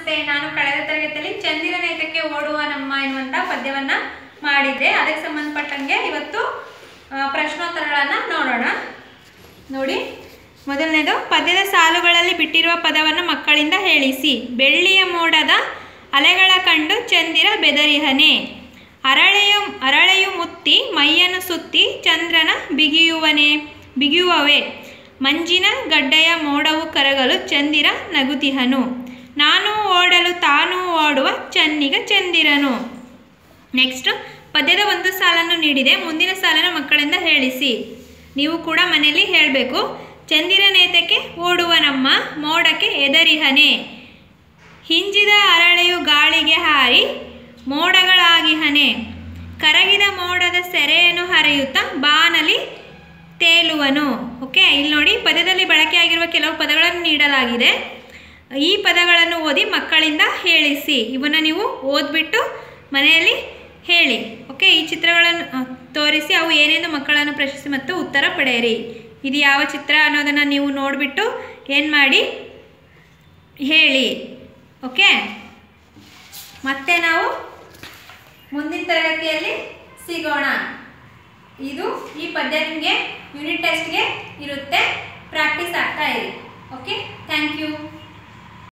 ನಮಸ್ತೆ ನಾನು ಕಳೆದ ತರಗತಿಯಲ್ಲಿ ಚಂದಿರನೇತಕ್ಕೆ ಓಡುವ ನಮ್ಮ ಎನ್ನುವಂಥ ಪದ್ಯವನ್ನ ಮಾಡಿದ್ದೆ ಅದಕ್ಕೆ ಸಂಬಂಧಪಟ್ಟಂಗೆ ಇವತ್ತು ಆ, ಪ್ರಶ್ನೋತ್ತರಗಳನ್ನು ನೋಡೋಣ ನೋಡಿ ಮೊದಲನೇದು ಪದ್ಯದ ಸಾಲುಗಳಲ್ಲಿ ಬಿಟ್ಟಿರುವ ಪದವನ್ನು ಮಕ್ಕಳಿಂದ ಹೇಳಿಸಿ ಬೆಳ್ಳಿಯ ಮೋಡದ ಅಲೆಗಳ ಕಂಡು ಚಂದಿರ ಬೆದರಿಹನೆ ಅರಳೆಯು ಅರಳೆಯು ಮುತ್ತಿ ಮೈಯನ್ನು ಸುತ್ತಿ ಚಂದ್ರನ ಬಿಗಿಯುವನೆ ಬಿಗಿಯುವವೆ ಮಂಜಿನ ಗಡ್ಡೆಯ ಮೋಡವು ಕರಗಲು ಚಂದಿರ ನಗುತಿಹನು ನಾನು ಓಡಲು ತಾನು ಓಡುವ ಚನ್ನಿಗ ಚಂದಿರನು ನೆಕ್ಸ್ಟ್ ಪದ್ಯದ ಒಂದು ಸಾಲನ್ನು ನೀಡಿದೆ ಮುಂದಿನ ಸಾಲನ್ನು ಮಕ್ಕಳಿಂದ ಹೇಳಿಸಿ ನೀವು ಕೂಡ ಮನೆಯಲ್ಲಿ ಹೇಳಬೇಕು ಚಂದಿರನೇತಕ್ಕೆ ಓಡುವ ನಮ್ಮ ಮೋಡಕ್ಕೆ ಎದರಿಹನೆ ಹಿಂಜಿದ ಅರಳೆಯು ಗಾಳಿಗೆ ಹಾರಿ ಮೋಡಗಳಾಗಿಹನೆ ಕರಗಿದ ಮೋಡದ ಸೆರೆಯನ್ನು ಹರಿಯುತ್ತಾ ಬಾನಲಿ ತೇಲುವನು ಓಕೆ ಇಲ್ಲಿ ನೋಡಿ ಪದ್ಯದಲ್ಲಿ ಬಳಕೆಯಾಗಿರುವ ಕೆಲವು ಪದಗಳನ್ನು ನೀಡಲಾಗಿದೆ ಈ ಪದಗಳನ್ನು ಓದಿ ಮಕ್ಕಳಿಂದ ಹೇಳಿಸಿ ಇವನ್ನು ನೀವು ಓದ್ಬಿಟ್ಟು ಮನೆಯಲ್ಲಿ ಹೇಳಿ ಓಕೆ ಈ ಚಿತ್ರಗಳನ್ನು ಅ, ತೋರಿಸಿ ಅವು ಏನೆಂದು ಮಕ್ಕಳನ್ನು ಪ್ರಶ್ನಿಸಿ ಮತ್ತು ಉತ್ತರ ಪಡೆಯಿರಿ ಇದು ಯಾವ ಚಿತ್ರ ಅನ್ನೋದನ್ನು ನೀವು ನೋಡಿಬಿಟ್ಟು ಏನು ಮಾಡಿ ಹೇಳಿ ಓಕೆ ಮತ್ತೆ ನಾವು ಮುಂದಿನ ತರಗತಿಯಲ್ಲಿ ಸಿಗೋಣ ಇದು ಈ ಪದ್ಯ ನಿಮಗೆ ಯೂನಿಟ್ ಟೆಸ್ಟ್ಗೆ ಇರುತ್ತೆ ಪ್ರಾಕ್ಟೀಸ್ ಆಗ್ತಾ ಇರಿ ಓಕೆ ಥ್ಯಾಂಕ್ ಯು